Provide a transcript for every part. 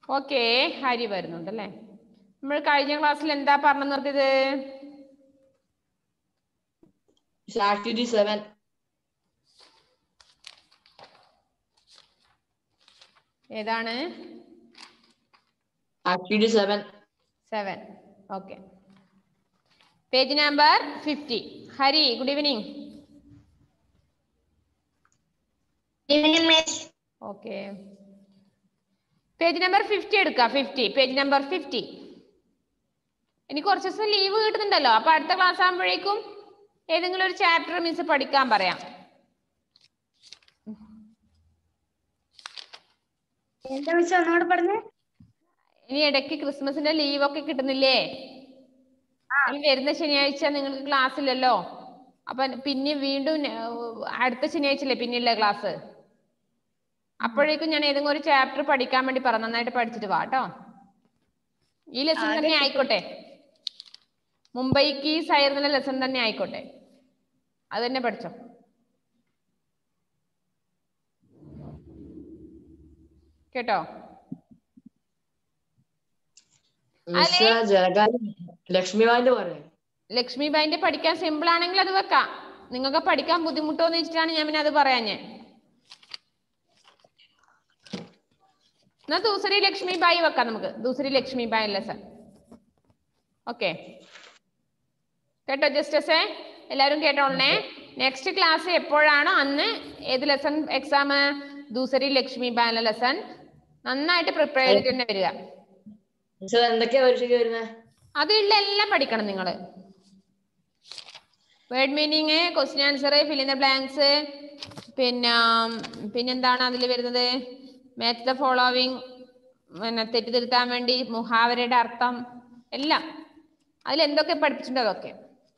Okay Hari വരുന്നുണ്ട് അല്ലേ നമ്മൾ കഴിഞ്ഞ ക്ലാസ്സിൽ എന്താ പറഞ്ഞു നിർത്തിയത് ആക്ടിവിറ്റി സെവൻ ഏതാണ് activity seven seven okay page number fifty Hari good evening okay page number fifty എടുക്കുക ഫിഫ്റ്റി പേജ് നമ്പർ ഫിഫ്റ്റി എനിക്ക് കുറച്ച് ദിവസം ലീവ് കിട്ടുന്നുണ്ടല്ലോ അപ്പൊ അടുത്ത ക്ലാസ് ആകുമ്പോഴേക്കും ഏതെങ്കിലും ഒരു ചാപ്റ്റർ മിസ് പഠിക്കാൻ പറയാം എന്താ മിസ് ഒന്നുകൂടെ പറഞ്ഞേ ഇനി ഇടയ്ക്ക് ക്രിസ്മസിന്റെ ലീവ് ഒക്കെ കിട്ടുന്നില്ലേ ഇനി വരുന്ന ശനിയാഴ്ച നിങ്ങൾക്ക് ക്ലാസ് ഇല്ലല്ലോ അപ്പൊ പിന്നെ വീണ്ടും ന- അടുത്ത ശനിയാഴ്ച അല്ലേ പിന്നെയുള്ള ക്ലാസ് അപ്പോഴേക്കും ഞാൻ ഏതെങ്കിലും ഒരു ചാപ്റ്റർ പഠിക്കാൻ വേണ്ടി പറ നന്നായിട്ട് പഠിച്ചിട്ട് വാ കേട്ടോ ഈ ലെസൺ തന്നെ ആയിക്കോട്ടെ മുംബൈക്ക് ആയിരുന്നുള്ള ലെസൺ തന്നെ ആയിക്കോട്ടെ അത് തന്നെ പഠിച്ചോ കേട്ടോ മിസ് ജലകാലം ലക്ഷ്മിവാന്റെ പറയാം ലക്ഷ്മി ബായിന്റെ പഠിക്കാൻ സിമ്പിൾ ആണെങ്കിൽ അത് വെക്കാം നിങ്ങൾക്ക് പഠിക്കാൻ ബുദ്ധിമുട്ടോന്ന് വെച്ചിട്ടാണ് ഞാൻ പിന്നെ അത് പറയാഞ്ഞേ എന്നാ ദൂസരി ലക്ഷ്മി ബായി വെക്കാം നമുക്ക് ദൂസരി ലക്ഷ്മി ബായി ലെസൺ ഓക്കെ കേട്ടോ ജസ്റ്റസേ എല്ലാവരും കേട്ടോളണേ നെക്സ്റ്റ് ക്ലാസ് എപ്പോഴാണോ അന്ന് ഏത് ലെസൺ എക്സാം ദൂസരി ലക്ഷ്മി ബായിലെ ലെസൺ നന്നായിട്ട് പ്രിപ്പയർ ചെയ്തിട്ട് തന്നെ വരിക മിസ് എന്തൊക്കെയാ പരീക്ഷയ്ക്ക് വരുന്നത് അതിലുള്ള എല്ലാം പഠിക്കണം നിങ്ങൾ word meaning question answer fill in the blanks പിന്നെ പിന്നെന്താണ് അതിൽ വരുന്നത് മാച്ച് ദ ഫോളോവിങ് പിന്നെ തെറ്റിതിരുത്താൻ വേണ്ടി മുഹാവരയുടെ അർത്ഥം എല്ലാം അതിൽ എന്തൊക്കെ പഠിപ്പിച്ചിട്ടുണ്ടോ അതൊക്കെ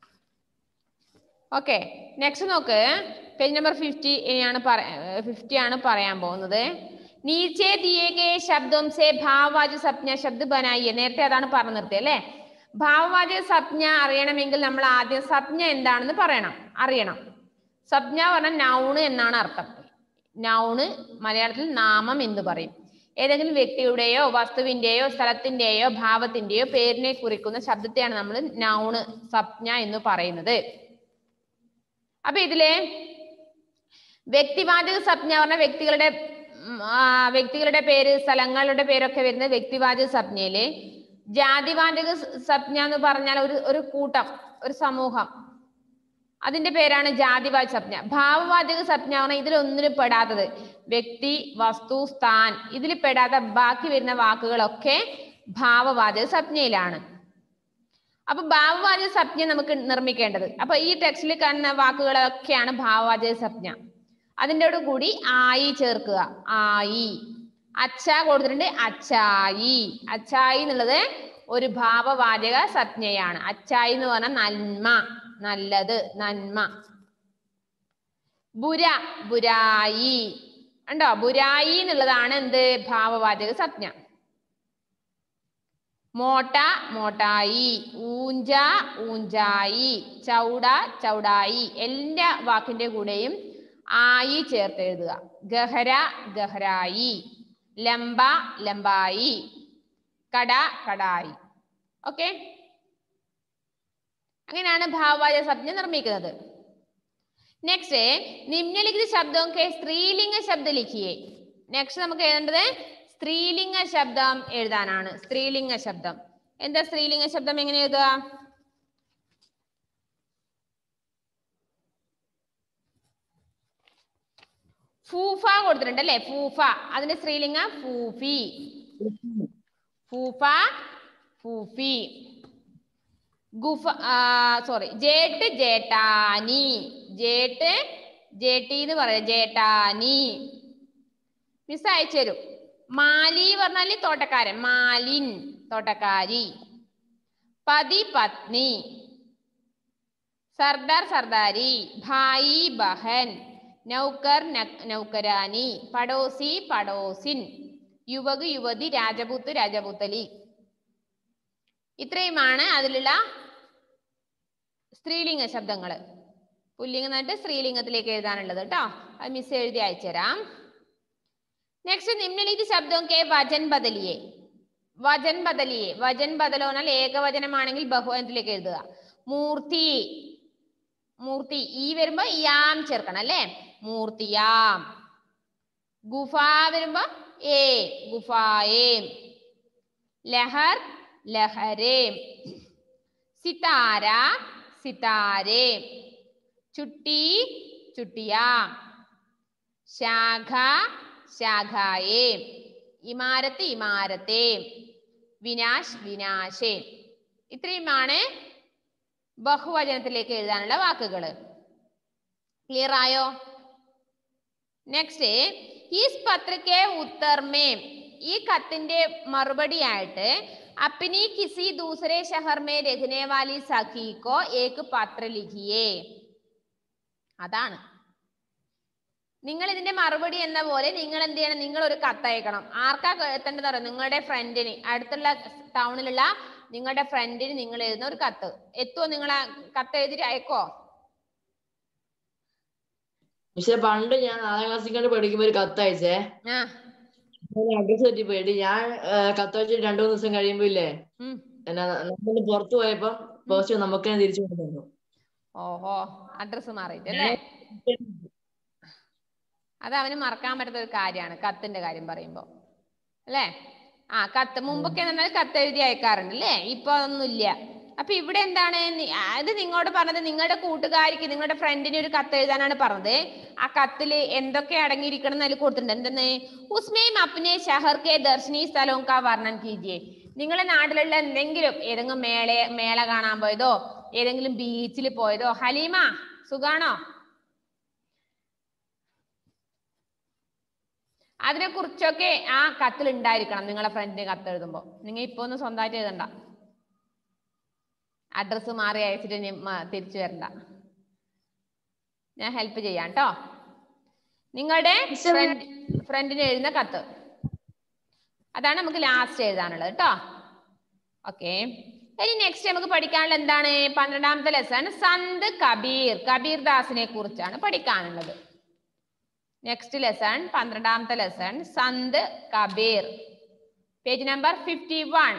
ഓക്കെ നെക്സ്റ്റ് നോക്ക് പേജ് നമ്പർ ഫിഫ്റ്റി ഇനിയാണ് ഫിഫ്റ്റി ആണ് പറയാൻ പോകുന്നത് നീച്ചെ ദിയേ ഗേ ശബ്ദം സെ ഭാവവാചക സപ്ഞ ശബ്ദ ബനായിയെ നേരത്തെ അതാണ് പറഞ്ഞു നിർത്തിയത് അല്ലേ ഭാവവാചക സപ്ഞ അറിയണമെങ്കിൽ നമ്മൾ ആദ്യം സപ്ഞ എന്താണെന്ന് പറയണം അറിയണം സപ്ഞ പറഞ്ഞാൽ നൗണ് എന്നാണ് അർത്ഥം നൗണ് മലയാളത്തിൽ നാമം എന്ന് പറയും ഏതെങ്കിലും വ്യക്തിയുടെയോ വസ്തുവിന്റെയോ സ്ഥലത്തിന്റെയോ ഭാവത്തിന്റെയോ പേരിനെ കുറിക്കുന്ന ശബ്ദത്തെയാണ് നമ്മൾ നൗണ് സപ്ഞ എന്ന് പറയുന്നത് അപ്പൊ ഇതിലെ വ്യക്തിവാചക സംജ്ഞ പറഞ്ഞ വ്യക്തികളുടെ ഉം, ആ, വ്യക്തികളുടെ പേര് സ്ഥലങ്ങളുടെ പേരൊക്കെ വരുന്നത് വ്യക്തിവാചക സംജ്ഞയില് ജാതിവാചക സ- സംജ്ഞ എന്ന് പറഞ്ഞാൽ ഒരു ഒരു കൂട്ടം ഒരു സമൂഹം അതിന്റെ പേരാണ് ജാതിവാചക സംജ്ഞ ഭാവവാചക സംജ്ഞ പറഞ്ഞാൽ ഇതിലൊന്നിനും പെടാത്തത് വ്യക്തി വസ്തു സ്ഥാൻ ഇതിൽ പെടാത്ത ബാക്കി വരുന്ന വാക്കുകളൊക്കെ ഭാവവാചക സംജ്ഞയിലാണ് അപ്പൊ ഭാവവാചക സംജ്ഞ നമുക്ക് നിർമ്മിക്കേണ്ടത് അപ്പൊ ഈ ടെക്സ്റ്റിൽ കാണുന്ന വാക്കുകളൊക്കെയാണ് ഭാവവാചക സംജ്ഞ അതിൻ്റെ കൂടി ആയി ചേർക്കുക ആയി അച്ച കൊടുത്തിട്ടുണ്ട് അച്ചായി അച്ചായി എന്നുള്ളത് ഒരു ഭാവവാചക സംജ്ഞയാണ് അച്ചായി എന്ന് പറഞ്ഞാൽ നന്മ നല്ലത് നന്മ ബുര ബുരായി ഉണ്ടോ ബുരായി എന്നുള്ളതാണ് എന്ത് ഭാവവാചക സംജ്ഞ മോട്ട മോട്ടായി ഊഞ്ച ഊഞ്ചായി ചൗട ചൗടായി എല്ലാ വാക്കിന്റെ കൂടെയും ആയി ചേർത്ത് എഴുതുക ഗഹര ഗഹരായി ലംബ ലംബായി കട കടായി ഓക്കെ അങ്ങനെയാണ് ഭാവവാചക സംജ്ഞ നിർമ്മിക്കുന്നത് നെക്സ്റ്റ് നിമ്നലിഖിത ശബ്ദം കെ സ്ത്രീലിംഗ ശബ്ദം ലിഖിയേ നെക്സ്റ്റ് നമുക്ക് എഴുതേണ്ടത് സ്ത്രീലിംഗ ശബ്ദം എഴുതാനാണ് സ്ത്രീലിംഗ ശബ്ദം എന്താ സ്ത്രീലിംഗ ശബ്ദം എങ്ങനെ എഴുതുക ഫൂഫ കൊടുത്തിട്ടുണ്ട് അല്ലേ ഫൂഫ അതിന്റെ സ്ത്രീലിംഗ ഫൂഫി ഫൂഫ ഫൂഫി ഗുഫ സോറി ജേട്ട് ജേട്ടാനി ജേട്ട് ജേട്ടി എന്ന് പറയാം ജേട്ടാനി മിസ് അയച്ചു തരും മാലി പറഞ്ഞാല് തോട്ടക്കാരൻ മാലിൻ തോട്ടക്കാരി പതി പത്നി സർദാർ സർദാരി ഭായി ബഹൻ നൗക്കർ നക്- നൗക്കരാനി പടോസി പടോസിൻ യുവക് യുവതി രാജപുത്ത് രാജപുത്തലി ഇത്രയുമാണ് അതിലുള്ള സ്ത്രീലിംഗ ശബ്ദങ്ങൾ പുല്ലിംഗം എന്നിട്ട് സ്ത്രീലിംഗത്തിലേക്ക് എഴുതാനുള്ളത് കേട്ടോ അത് മിസ് എഴുതി അയച്ചുതരാം നെക്സ്റ്റ് നിമ്നലിഖിത ശബ്ദം കെ വചൻ ബദലിയെ വചൻ ബദലിയെ വചൻ ബദലോ എന്നാൽ ഏകവചനമാണെങ്കിൽ ബഹുവചനത്തിലേക്ക് എഴുതുക മൂർത്തി മൂർത്തി ഈ വരുമ്പോ യാം ചേർക്കണം അല്ലേ മൂർത്തിയാം ഗുഫ വരുമ്പോ ഏ ഗുഫായേം ലഹർ ലഹരേം സിതാര സിതാരേ ചുട്ടി ചുട്ടിയാം ശാഖ ശാഖായേ ഇമാരത്ത് ഇമാരത്തെ വിനാശ് വിനാശേ ഇത്രയുമാണ് ബഹുവചനത്തിലേക്ക് എഴുതാനുള്ള വാക്കുകൾ ക്ലിയർ ആയോ നെക്സ്റ്റ് ഈസ് പത്രക്കെ ഉത്തർമേ ഈ കത്തിന്റെ മറുപടി ആയിട്ട് അപ്പിനി കിസി ദൂസരെ ഷഹർ മേ രഖ്നെ വാലി സഖി കോ ഏക് പത്ര ലിഖിയേ അതാണ് നിങ്ങൾ ഇതിന്റെ മറുപടി എന്ന പോലെ നിങ്ങൾ എന്ത് ചെയ്യണം നിങ്ങൾ ഒരു കത്തയക്കണം ആർക്കാ എത്തേണ്ടത് അറിയോ നിങ്ങളുടെ ഫ്രണ്ടിന് അടുത്തുള്ള ടൗണിലുള്ള നിങ്ങളുടെ ഫ്രണ്ടിന് നിങ്ങൾ എഴുതുന്ന ഒരു കത്ത് എത്തുമോ നിങ്ങൾ ആ കത്ത് എഴുതി അയക്കോ പക്ഷെ പണ്ട് ഞാൻ നാലാം ക്ലാസ്സിൽ കണ്ട് പഠിക്കുമ്പോ ഒരു കത്ത് അയച്ചേ ആ അഡ്രസ് പറ്റി പോയിട്ട് ഞാൻ ആ, കത്ത് അയച്ചിട്ട് രണ്ടു മൂന്ന് ദിവസം കഴിയുമ്പോ ഇല്ലേ ഉം. എന്നാ നമ്മൾ പുറത്തു പോയപ്പോ പോസ്റ്റ് നമുക്ക് തന്നെ തിരിച്ചു കൊണ്ടുവന്നു ഓഹോ അഡ്രസ് മാറിയിട്ട് അല്ലേ അത് അവന് മറക്കാൻ പറ്റാത്ത ഒരു കാര്യമാണ് കത്തിന്റെ കാര്യം പറയുമ്പോ അല്ലേ ആ കത്ത് മുമ്പൊക്കെ എന്നാൽ കത്ത് എഴുതി അയക്കാറുണ്ട് അല്ലേ ഇപ്പൊ അതൊന്നുമില്ല അപ്പൊ ഇവിടെ എന്താണ് നി- ആ, ഇത് നിങ്ങളോട് പറഞ്ഞത് നിങ്ങളുടെ കൂട്ടുകാരിക്ക് നിങ്ങളുടെ ഫ്രണ്ടിന് ഒരു കത്ത് എഴുതാനാണ് പറഞ്ഞത് ആ കത്തില് എന്തൊക്കെ അടങ്ങിയിരിക്കണം എന്ന് അതിൽ കൊടുത്തിട്ടുണ്ട് എന്തെന്ന് ഉസ്മേം അപ്നെ ഷഹർ കെ ദർശനീ സ്ഥലവും കാ വർണ്ണൻ കീജിയെ നിങ്ങളുടെ നാട്ടിലുള്ള എന്തെങ്കിലും ഏതെങ്കിലും മേള മേള കാണാൻ പോയതോ ഏതെങ്കിലും ബീച്ചിൽ പോയതോ ഹലീമ സുഖാണോ അതിനെ കുറിച്ചൊക്കെ ആ കത്തിൽ ഉണ്ടായിരിക്കണം നിങ്ങളെ ഫ്രണ്ടിന് കത്ത് എഴുതുമ്പോ നിങ്ങൾ ഇപ്പൊ ഒന്നും സ്വന്തമായിട്ട് എഴുതണ്ട അഡ്രസ്സ് മാറി അയച്ചിട്ട് ഇനി മ- തിരിച്ചു വരണ്ട ഞാൻ ഹെൽപ്പ് ചെയ്യാം കേട്ടോ നിങ്ങളുടെ ഫ്രണ്ട് ഫ്രണ്ടിന് എഴുതുന്ന കത്ത് അതാണ് നമുക്ക് ലാസ്റ്റ് എഴുതാനുള്ളത് കേട്ടോ ഓക്കെ ഇനി നെക്സ്റ്റ് നമുക്ക് പഠിക്കാനുള്ള എന്താണ് പന്ത്രണ്ടാമത്തെ ലെസൺ സന്ത് കബീർ കബീർ ദാസിനെ കുറിച്ചാണ് പഠിക്കാനുള്ളത് നെക്സ്റ്റ് ലെസൺ പന്ത്രണ്ടാമത്തെ lesson Sant Kabir page number fifty one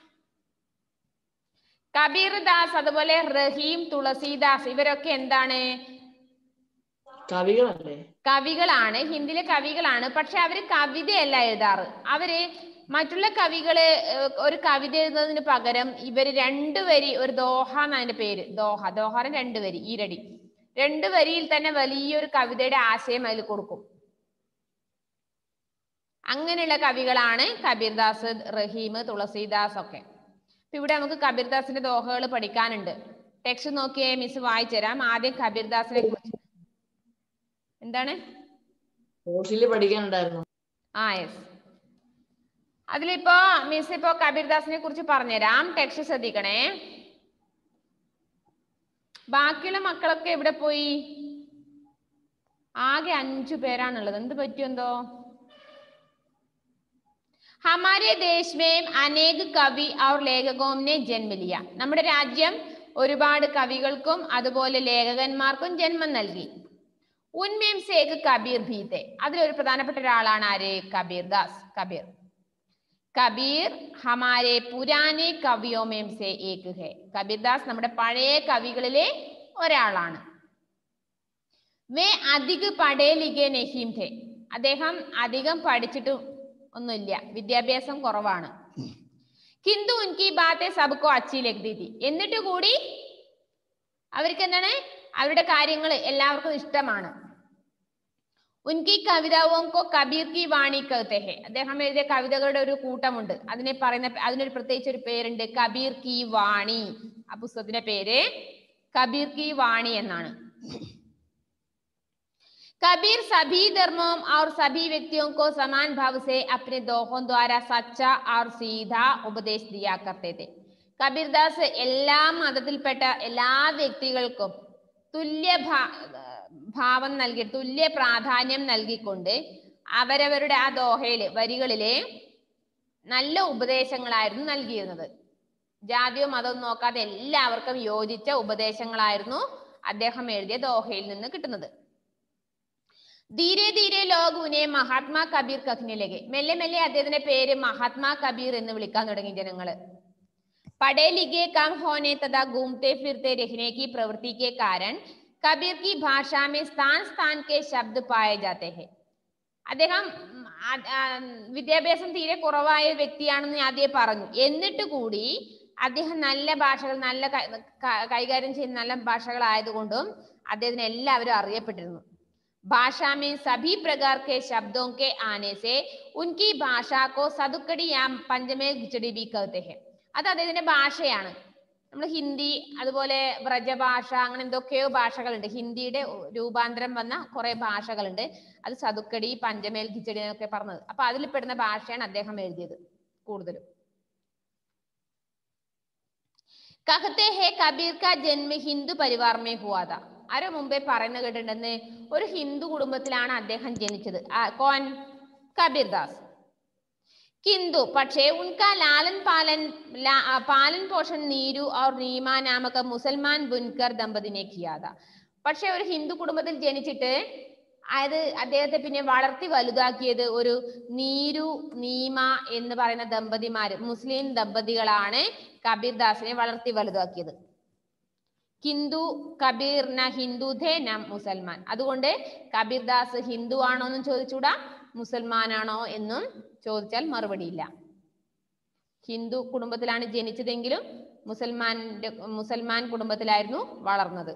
Kabir Das അതുപോലെ റഹീം തുളസീദാസ് ഇവരൊക്കെ എന്താണ് കവികളല്ലേ കവികളാണ് ഹിന്ദിയിലെ കവികളാണ് പക്ഷെ അവര് കവിതയല്ല എഴുതാറ് അവര് മറ്റുള്ള കവികള് ഏർ, ഒരു കവിത എഴുതുന്നതിന് പകരം ഇവര് രണ്ടു വരി ഒരു ദോഹ എന്നാണ് അതിന്റെ പേര് ദോഹ ദോഹാരം രണ്ടു വരി ഈരടി രണ്ടു വരിയിൽ തന്നെ വലിയൊരു കവിതയുടെ ആശയം അതിൽ കൊടുക്കും അങ്ങനെയുള്ള കവികളാണ് കബീർദാസ് റഹീം തുളസീദാസ് ഒക്കെ അപ്പൊ ഇവിടെ നമുക്ക് കബീർദാസിന്റെ ദോഹകൾ പഠിക്കാനുണ്ട് ടെക്സ്റ്റ് നോക്കിയേ മിസ് വായിച്ചു തരാം ആദ്യം കബീർദാസിനെ കുറിച്ച് എന്താണ് സോഷ്യലി പഠിക്കാനുണ്ടായിരുന്നു ആ യെസ് അതിലിപ്പോ മിസ് ഇപ്പോ കബീർദാസിനെ കുറിച്ച് പറഞ്ഞുതരാം ടെക്സ്റ്റ് ശ്രദ്ധിക്കണേ ബാക്കിയുള്ള മക്കളൊക്കെ എവിടെ പോയി ആകെ അഞ്ചു പേരാണുള്ളത് എന്ത് പറ്റിയെന്തോ ഹമാരെ ദേശ് മേം അനേക് കവി और ലേഖകോം ने ജന്മ ലിയ നമ്മുടെ രാജ്യം ഒരുപാട് കവികൾക്കും അതുപോലെ ലേഖകന്മാർക്കും ജന്മം നൽകി ഉന്മേം സേഖ് കബീർ ഭീത്തെ അതിലൊരു പ്രധാനപ്പെട്ട ഒരാളാണ് ആര് കബീർ ദാസ് കബീർ കബീർ ഹമാരെ പുരാനെ കവിയോമേം സെ ഏക് ഹെ കബീർ ദാസ് നമ്മുടെ പഴയ കവികളിലെ ഒരാളാണ് വേ അധിക പഠേ ലിഖേ നഹീം ഥെ അദ്ദേഹം അധികം പഠിച്ചിട്ട് ഒന്നുമില്ല വിദ്യാഭ്യാസം കുറവാണ് കിന്തു ഉൻകി ബാത്തെ സബ്കോ അച്ചി ലഗ്തി തി എന്നിട്ട് കൂടി അവർക്ക് എന്താണ് അവരുടെ കാര്യങ്ങൾ എല്ലാവർക്കും ഇഷ്ടമാണ് ഉൻകി കവിതാവും കോ കബീർ കി വാണി കഹത്തെ ഹെ അദ്ദേഹം എഴുതിയ കവിതകളുടെ ഒരു കൂട്ടമുണ്ട് അതിനെ പറയുന്ന അതിനൊരു പ്രത്യേകിച്ച് ഒരു പേരുണ്ട് കബീർ കി വാണി ആ പുസ്തകത്തിന്റെ പേര് കബീർ കി വാണി എന്നാണ് कबीर सभी धर्मों और सभी व्यक्तियों को समान भाव से अपने दोहों द्वारा सच्चा और सीधा उपदेश दिया करते थे കബീർ ദാസ് എല്ലാ മതത്തിൽപ്പെട്ട എല്ലാ വ്യക്തികൾക്കും തുല്യ ഭാ- ഭാവം നൽകി തുല്യ പ്രാധാന്യം നൽകിക്കൊണ്ട് അവരവരുടെ ആ ദോഹയില് വരികളില് നല്ല ഉപദേശങ്ങളായിരുന്നു നൽകിയിരുന്നത് ജാതിയോ മതവും നോക്കാതെ എല്ലാവർക്കും യോജിച്ച ഉപദേശങ്ങളായിരുന്നു അദ്ദേഹം എഴുതിയ ദോഹയിൽ നിന്ന് കിട്ടുന്നത് ധീരെ ധീരെ ലോക് ഉനെ മഹാത്മാ കബീർ കഖ്നെ ലगे മെല്ലെ മെല്ലെ അദ്ദേഹത്തിന്റെ പേര് മഹാത്മാ കബീർ എന്ന് വിളിക്കാൻ തുടങ്ങി ജനങ്ങള് പढ़े लिखे कम होने तथा घूमते फिरते रहने की प्रवृत्ति के कारण कबीर की भाषा में स्थान स्थान के शब्द पाए जाते हैं അദ്ദേഹം ഉം, ആ- ആ, വിദ്യാഭ്യാസം തീരെ കുറവായ വ്യക്തിയാണെന്ന് ഞാൻ ആദ്യം പറഞ്ഞു എന്നിട്ട് കൂടി അദ്ദേഹം നല്ല ഭാഷകൾ നല്ല ക- ക- കൈകാര്യം ചെയ്യുന്ന നല്ല ഭാഷകളായതുകൊണ്ടും അദ്ദേഹത്തിന് എല്ലാവരും അറിയപ്പെട്ടിരുന്നു भाषा में सभी प्रकार के शब्दों के आने से उनकी भाषा को सदुക്കടി या പഞ്ചമേൽ ഖിച്ചടി ബി कहते हैं അത് അദ്ദേഹത്തിന്റെ ഭാഷയാണ് നമ്മൾ ഹിന്ദി അതുപോലെ വ്രജഭാഷ അങ്ങനെ എന്തൊക്കെയോ ഭാഷകളുണ്ട് ഹിന്ദിയുടെ രൂപാന്തരം വന്ന കുറെ ഭാഷകളുണ്ട് അത് സതുക്കടി പഞ്ചമേൽ ഖിച്ചടി എന്നൊക്കെ പറഞ്ഞത് അപ്പൊ അതിൽ പെടുന്ന ഭാഷയാണ് അദ്ദേഹം എഴുതിയത് കൂടുതലും കഹത്തെ ഹേ കബീർ കാ ജന്മ ഹിന്ദു പരിവാർ മേ ഹുവാ था ആരോ മുമ്പേ പറയുന്ന കേട്ടിട്ടുണ്ടെന്ന് ഒരു ഹിന്ദു കുടുംബത്തിലാണ് അദ്ദേഹം ജനിച്ചത് ആ, കോൻ കബീർ ദാസ് किंतु പക്ഷേ उनका लालन पालन ला, आ, पालन पोषण नीरू और नीमा नामक മുസൽമാൻ ബുൻകർ ദമ്പതിനെ കിയാത പക്ഷെ ഒരു ഹിന്ദു കുടുംബത്തിൽ ജനിച്ചിട്ട് അതായത് അദ്ദേഹത്തെ പിന്നെ വളർത്തി വലുതാക്കിയത് ഒരു നീരു നീമ എന്ന് പറയുന്ന ദമ്പതിമാര് മുസ്ലിം ദമ്പതികളാണ് കബീർ ദാസിനെ വളർത്തി വലുതാക്കിയത് ഹിന്ദു കബീർ ന ഹിന്ദു ധേ ന മുസൽമാൻ അതുകൊണ്ട് കബീർ ദാസ് ഹിന്ദു ആണോ എന്നും ചോദിച്ചൂടാ മുസൽമാനാണോ എന്നും ചോദിച്ചാൽ മറുപടിയില്ല ഹിന്ദു കുടുംബത്തിലാണ് ജനിച്ചതെങ്കിലും മുസൽമാന്റെ മുസൽമാൻ കുടുംബത്തിലായിരുന്നു വളർന്നത്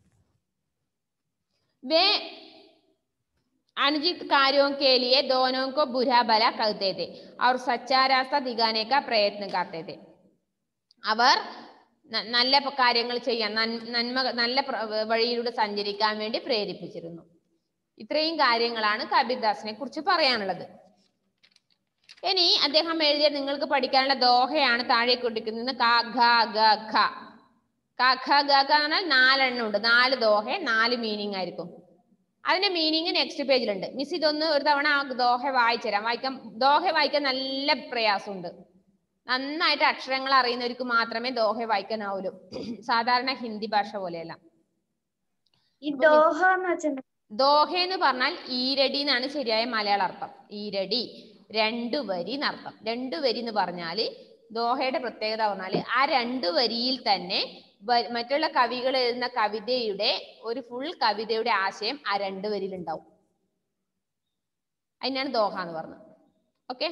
വേ अनुचित कार्यों के लिए दोनों को बुरा भला कहते थे और सच्चा रास्ता दिखाने का प्रयत्न करते थे അവർ ന- നല്ല പ- കാര്യങ്ങൾ ചെയ്യാൻ നൻ- നന്മ നല്ല പ്ര- വഴിയിലൂടെ സഞ്ചരിക്കാൻ വേണ്ടി പ്രേരിപ്പിച്ചിരുന്നു ഇത്രയും കാര്യങ്ങളാണ് കബീർദാസിനെ കുറിച്ച് പറയാനുള്ളത് ഇനി അദ്ദേഹം എഴുതിയ നിങ്ങൾക്ക് പഠിക്കാനുള്ള ദോഹയാണ് താഴെ കൊടുക്കുന്നത് ക ഖ ഗ ഖ ക ഖ ഗ ഖ എന്ന് പറഞ്ഞാൽ നാലെണ്ണം ഉണ്ട് നാല് ദോഹ നാല് മീനിങ് ആയിരിക്കും അതിന്റെ മീനിങ് നെക്സ്റ്റ് പേജിലുണ്ട് മിസ് ഇതൊന്ന് ഒരു തവണ ആ ദോഹ വായിച്ചുതരാം വായിക്കാൻ ദോഹ വായിക്കാൻ നല്ല പ്രയാസമുണ്ട് നന്നായിട്ട് അക്ഷരങ്ങൾ അറിയുന്നവർക്ക് മാത്രമേ ദോഹ വായിക്കാനാവൂലൂ സാധാരണ ഹിന്ദി ഭാഷ പോലെയല്ല ഈ ദോഹ എന്ന് വെച്ചാൽ ദോഹ എന്ന് പറഞ്ഞാൽ ഈരടി എന്നാണ് ശരിയായ മലയാള അർത്ഥം ഈരടി രണ്ടു വരി എന്നർത്ഥം രണ്ടു വരി എന്ന് പറഞ്ഞാല് ദോഹയുടെ പ്രത്യേകത പറഞ്ഞാല് ആ രണ്ടു വരിയിൽ തന്നെ വ- മറ്റുള്ള കവികൾ എഴുതുന്ന കവിതയുടെ ഒരു ഫുൾ കവിതയുടെ ആശയം ആ രണ്ട് വരിയിൽ ഉണ്ടാവും അതിനാണ് ദോഹ എന്ന് പറഞ്ഞത് ഓക്കെ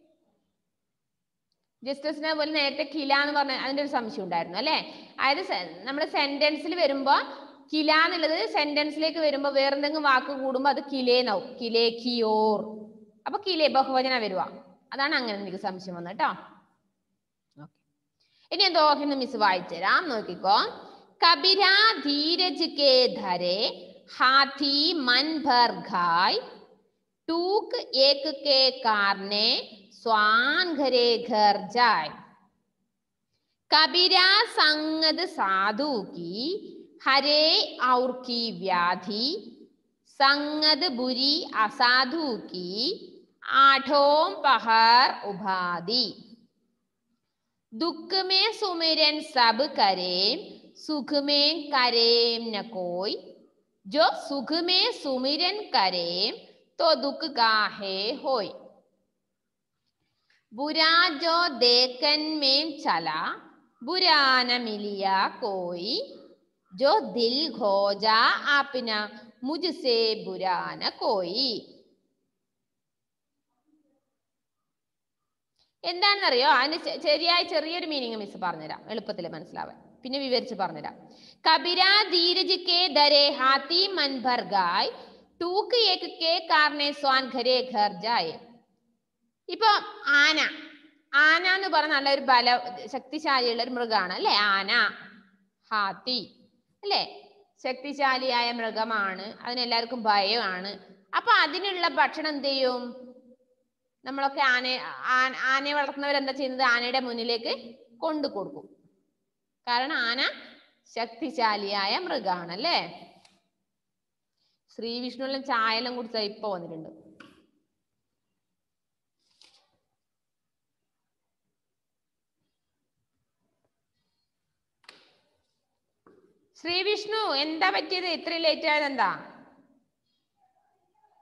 ജസ്റ്റിസിനെ പോലെ നേരത്തെ കില എന്ന് പറഞ്ഞ അതിന്റെ ഒരു സംശയം ഉണ്ടായിരുന്നു അല്ലെ അതായത് നമ്മുടെ സെന്റൻസിൽ വരുമ്പോ കില എന്നുള്ളത് സെന്റൻസിലേക്ക് വരുമ്പോ വേറെന്തെങ്കിലും വാക്ക് കൂടുമ്പോ അത് കിലേന്നാവും കിലേ കിയോർ അപ്പൊ കിലേ ബഹുവചന വരുക അതാണ് അങ്ങനെ എനിക്ക് സംശയം വന്നത് കേട്ടോ Okay. ഇനി എന്തോ എന്ന് മിസ് വായിച്ചുതരാം നോക്കിക്കോ കബിര ധീരജ് കെ ധരെ ഹാഥി മൻ ഭർ ഘായ് टूक एक के कारने स्वान घरे घर जाए कबीरा संगद साधु की हरे और की व्याधि संगद बुरी असाधु की आठों पहर उभादी दुख में सुमिरन सब करे सुख में करेम न कोई जो सुख में सुमिरन करे तो दुख काहे होय बुरा जो देखन में चला बुरा न मिलिया कोई जो दिल खोजा अपना मुझसे बुरा न कोई എന്താണെന്നറിയോ അതിന് ചെ- ശരിയായ ചെറിയൊരു മീനിങ് മിസ് പറഞ്ഞുതരാം എളുപ്പത്തിൽ മനസ്സിലാവാൻ പിന്നെ വിവരിച്ച് പറഞ്ഞുതരാം കബിര ധീരജ് കെ ദരെ ഹാത്തി മൻ ഭർ ഗായ് ടൂക്ക് ഏക്ക് കെ കാർണെ സ്വാൻ ഘരെ ഘർ ജായ് ഇപ്പൊ ആന ആന എന്ന് പറഞ്ഞ നല്ലൊരു ബല ശക്തിശാലിയുള്ള ഒരു മൃഗമാണ് അല്ലെ ആന ഹാത്തി അല്ലെ ശക്തിശാലിയായ മൃഗമാണ് അതിനെല്ലാവർക്കും ഭയമാണ് അപ്പൊ അതിനുള്ള ഭക്ഷണം എന്ത് ചെയ്യും നമ്മളൊക്കെ ആന ആ- ആനയെ വളർത്തുന്നവരെന്താ ചെയ്യുന്നത് ആനയുടെ മുന്നിലേക്ക് കൊണ്ടു കൊടുക്കും കാരണം ആന ശക്തിശാലിയായ മൃഗമാണ് അല്ലേ ശ്രീ വിഷ്ണുവിലും ചായലും കുടിച്ച ഇപ്പൊ വന്നിട്ടുണ്ട് ശ്രീ വിഷ്ണു എന്താ പറ്റിയത് ഇത്ര ലേറ്റ് ആയത് എന്താ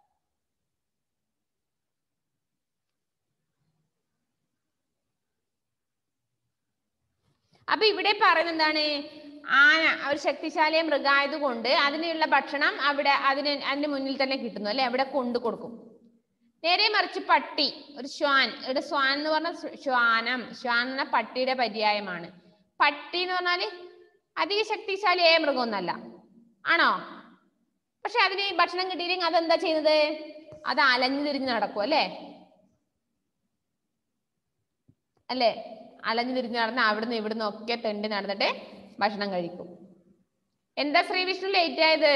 അപ്പൊ ഇവിടെ പറയുന്നത് എന്താണ് ആന ഒരു ശക്തിശാലിയെ മൃഗായതുകൊണ്ട് അതിനുള്ള ഭക്ഷണം അവിടെ അതിന് അതിന്റെ മുന്നിൽ തന്നെ കിട്ടുന്നു അല്ലെ അവിടെ കൊണ്ടു കൊടുക്കും നേരെ മറിച്ച് പട്ടി ഒരു ശ്വാൻ ഇവിടെ ശ്വാൻ എന്ന് പറഞ്ഞ ശ്വാനം ശ്വാൻ എന്ന പട്ടിയുടെ പര്യായമാണ് പട്ടി എന്ന് പറഞ്ഞാല് അധിക ശക്തിശാലിയായ മൃഗമൊന്നല്ല ആണോ പക്ഷെ അതിന് ഭക്ഷണം കിട്ടിയില്ലെങ്കിൽ അതെന്താ ചെയ്യുന്നത് അത് അലഞ്ഞു തിരിഞ്ഞ് നടക്കും അല്ലേ അല്ലേ അലഞ്ഞു തിരിഞ്ഞ് നടന്ന് അവിടുന്ന് ഇവിടുന്ന് ഒക്കെ തെണ്ടി നടന്നിട്ട് ഭക്ഷണം കഴിക്കും എന്താ ശ്രീവിഷ്ണു ലേറ്റ് ആയത്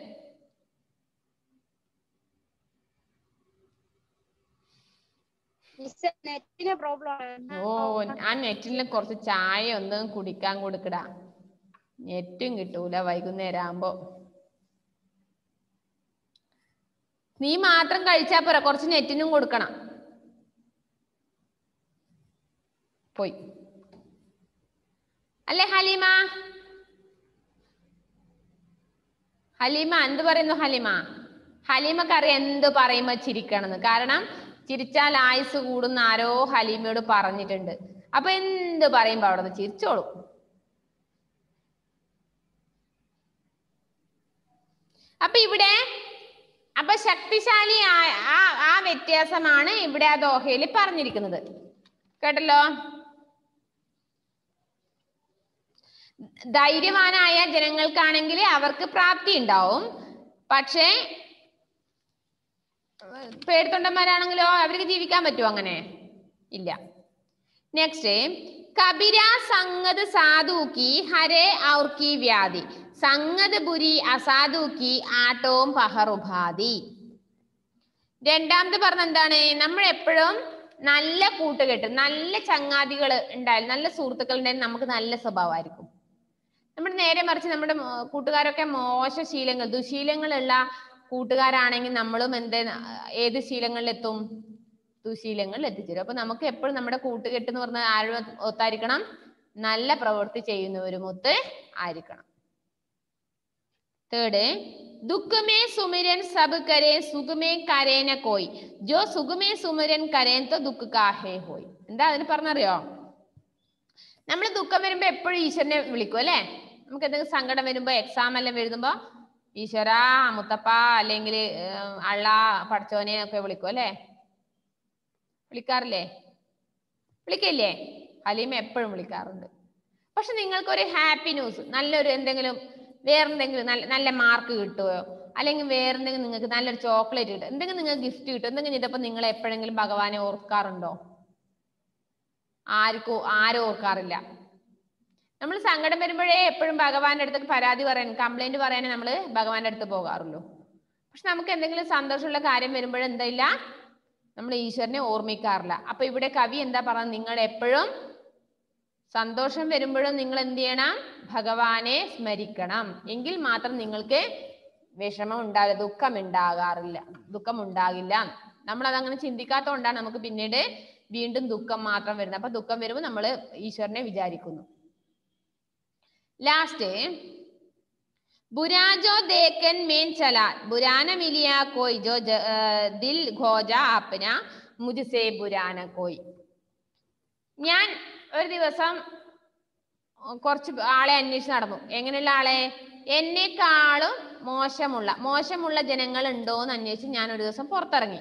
നെറ്റിന് പ്രോബ്ലം ഓ ആ നെറ്റിൽ കുറച്ച് ചായ ഒന്ന് കുടിക്കാൻ കൊടുക്കടാ നെറ്റും കിട്ടൂല വൈകുന്നേരം ആകുമ്പോ നീ മാത്രം കഴിച്ചാ പോരാ കുറച്ച് നെറ്റിനും കൊടുക്കണം പോയി അല്ലേ ഹലീമ ഹലീമ എന്ത് പറയുന്നു ഹലീമ ഹലീമക്കറിയാം എന്ത് പറയുമ്പോ ചിരിക്കണമെന്ന് കാരണം ചിരിച്ചാൽ ആയുസ് കൂടുന്ന ആരോ ഹലീമയോട് പറഞ്ഞിട്ടുണ്ട് അപ്പൊ എന്ത് പറയുമ്പോ അവിടെ നിന്ന് ചിരിച്ചോളും അപ്പൊ ഇവിടെ അപ്പൊ ശക്തിശാലി ആ- ആ ആ വ്യത്യാസമാണ് ഇവിടെ ആ ദോഹയിൽ പറഞ്ഞിരിക്കുന്നത് കേട്ടല്ലോ ധൈര്യവാനായ ജനങ്ങൾക്കാണെങ്കിൽ അവർക്ക് പ്രാപ്തി ഉണ്ടാവും പക്ഷേ ഏർ പേടിത്തൊണ്ടന്മാരാണെങ്കിലോ അവർക്ക് ജീവിക്കാൻ പറ്റുമോ അങ്ങനെ ഇല്ല നെക്സ്റ്റ് കബിര സംഗത് സാധുക്കി ഹരേ ഔർക്കി വ്യാധി സംഗത് ബുരി അസാധുക്കി ആട്ടവും പഹറുഭാതി രണ്ടാമത് പറഞ്ഞ എന്താണ് നമ്മൾ എപ്പോഴും നല്ല കൂട്ടുകെട്ട് നല്ല ചങ്ങാതികൾ ഉണ്ടായാലും നല്ല സുഹൃത്തുക്കൾ ഉണ്ടായാലും നമുക്ക് നല്ല സ്വഭാവമായിരിക്കും നമ്മൾ നേരെ മറിച്ച് നമ്മുടെ മോ- കൂട്ടുകാരൊക്കെ മോശ ശീലങ്ങൾ ദുശീലങ്ങളുള്ള കൂട്ടുകാരാണെങ്കിൽ നമ്മളും എന്ത് ഏത് ശീലങ്ങളിലെത്തും ദുശീലങ്ങളിൽ എത്തിച്ചേരും അപ്പൊ നമുക്ക് എപ്പോഴും നമ്മുടെ കൂട്ടുകെട്ട് എന്ന് പറഞ്ഞാൽ ആരും ഒത്തായിരിക്കണം നല്ല പ്രവൃത്തി ചെയ്യുന്നവരുമൊത്ത് ആയിരിക്കണം തേർഡ് ദുഃഖമേ സുമിരൻ സബ് കരേ സുഖമേ കരേന കോയ് ജോ സുഖമേ സുമിരൻ കരേൻ തോ ദുഃഖ കാഹേ ഹോയ് എന്താ അതിന് പറഞ്ഞറിയോ നമ്മൾ ദുഃഖം വരുമ്പോ എപ്പോഴും ഈശ്വരനെ വിളിക്കും അല്ലെ നമുക്ക് എന്തെങ്കിലും സങ്കടം വരുമ്പോ എക്സാം എല്ലാം എഴുതുമ്പോ ഈശ്വര മുത്തപ്പ അല്ലെങ്കിൽ അള്ള പഠിച്ചോനെ ഒക്കെ വിളിക്കും അല്ലെ വിളിക്കാറില്ലേ വിളിക്കില്ലേ ഹലീമ എപ്പോഴും വിളിക്കാറുണ്ട് പക്ഷെ നിങ്ങൾക്കൊരു ഹാപ്പി ന്യൂസ് നല്ലൊരു എന്തെങ്കിലും വേറെന്തെങ്കിലും നല്ല നല്ല മാർക്ക് കിട്ടുമോ അല്ലെങ്കിൽ വേറെന്തെങ്കിലും നിങ്ങൾക്ക് നല്ലൊരു ചോക്ലേറ്റ് കിട്ടും എന്തെങ്കിലും നിങ്ങൾക്ക് ഗിഫ്റ്റ് കിട്ടും എന്തെങ്കിലും ചെയ്തപ്പോൾ നിങ്ങൾ എപ്പോഴെങ്കിലും ഭഗവാനെ ഓർക്കാറുണ്ടോ ആർക്കും ആരും ഓർക്കാറില്ല നമ്മൾ സങ്കടം വരുമ്പോഴേ എപ്പോഴും ഭഗവാന്റെ അടുത്ത് പരാതി പറയാൻ കംപ്ലൈന്റ് പറയാനേ നമ്മൾ ഭഗവാന്റെ അടുത്ത് പോകാറുള്ളൂ പക്ഷെ നമുക്ക് എന്തെങ്കിലും സന്തോഷമുള്ള കാര്യം വരുമ്പോഴും എന്തായില്ല നമ്മൾ ഈശ്വരനെ ഓർമ്മിക്കാറില്ല അപ്പൊ ഇവിടെ കവി എന്താ പറയുന്നത് നിങ്ങൾ എപ്പോഴും സന്തോഷം വരുമ്പോഴും നിങ്ങൾ എന്ത് ചെയ്യണം ഭഗവാനെ സ്മരിക്കണം എങ്കിൽ മാത്രം നിങ്ങൾക്ക് വിഷമം ഉണ്ടാകില്ല ദുഃഖം ഉണ്ടാകാറില്ല ദുഃഖം ഉണ്ടാകില്ല നമ്മൾ അതങ്ങനെ ചിന്തിക്കാത്തതുകൊണ്ടാണ് നമുക്ക് പിന്നീട് വീണ്ടും ദുഃഖം മാത്രം വരുന്നത് അപ്പൊ ദുഃഖം വരുമ്പോൾ നമ്മൾ ഈശ്വരനെ വിചാരിക്കുന്നു ലാസ്റ്റ് ബുരാജോ ദേക്കൻ മേൻ ചലാ ബുരാന മിലിയ കോയ് ജോ ജ- ആ, ദിൽ ഖോജ അപ്പന മുജ്സേ ബുരാന കോയ് ഞാൻ ഒരു ദിവസം കുറച്ച് ആളെ അന്വേഷിച്ച് നടന്നു എങ്ങനെയുള്ള ആളെ എന്നെക്കാളും മോശമുള്ള മോശമുള്ള ജനങ്ങൾ ഉണ്ടോ എന്ന് അന്വേഷിച്ച് ഞാൻ ഒരു ദിവസം പുറത്തിറങ്ങി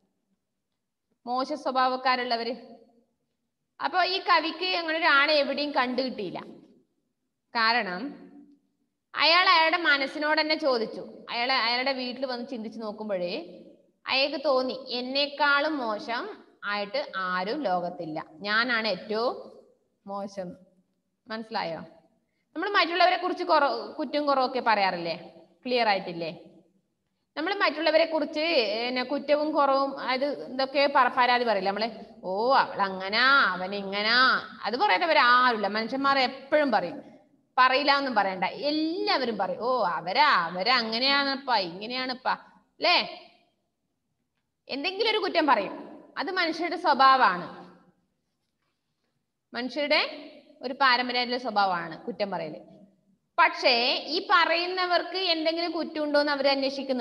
മോശ സ്വഭാവക്കാരുള്ളവര് അപ്പൊ ഈ കവിക്ക് അങ്ങനെ ഒരാളെ എവിടെയും കണ്ടു കിട്ടിയില്ല കാരണം അയാൾ അയാളുടെ മനസ്സിനോട് തന്നെ ചോദിച്ചു അയാൾ അയാളുടെ വീട്ടിൽ വന്ന് ചിന്തിച്ചു നോക്കുമ്പോഴേ അയാൾക്ക് തോന്നി എന്നെക്കാളും മോശം ആയിട്ട് ആരും ലോകത്തില്ല ഞാനാണ് ഏറ്റവും മോശം മനസ്സിലായോ നമ്മൾ മറ്റുള്ളവരെ കുറിച്ച് കുറ കുറ്റം കുറവൊക്കെ പറയാറില്ലേ ക്ലിയർ ആയിട്ടില്ലേ നമ്മൾ മറ്റുള്ളവരെ കുറിച്ച് പിന്നെ കുറ്റവും കുറവും അത് ഇതൊക്കെ പറ- പരാതി പറയില്ല നമ്മളെ ഓ അവൾ അങ്ങനാ അവൻ ഇങ്ങനാ അത് പറയാത്തവർ ആരുമില്ല മനുഷ്യന്മാർ എപ്പോഴും പറയും പറയില്ല എന്നും പറയണ്ട എല്ലാവരും പറയും ഓ അവരാ അവരാ അങ്ങനെയാണപ്പാ ഇങ്ങനെയാണപ്പാ അല്ലേ എന്തെങ്കിലും ഒരു കുറ്റം പറയും അത് മനുഷ്യരുടെ സ്വഭാവമാണ് മനുഷ്യരുടെ ഒരു പാരമ്പര്യ സ്വഭാവമാണ് കുറ്റം പറയല് പക്ഷേ ഈ പറയുന്നവർക്ക് എന്തെങ്കിലും കുറ്റമുണ്ടോ എന്ന് അവർ അന്വേഷിക്കുന്ന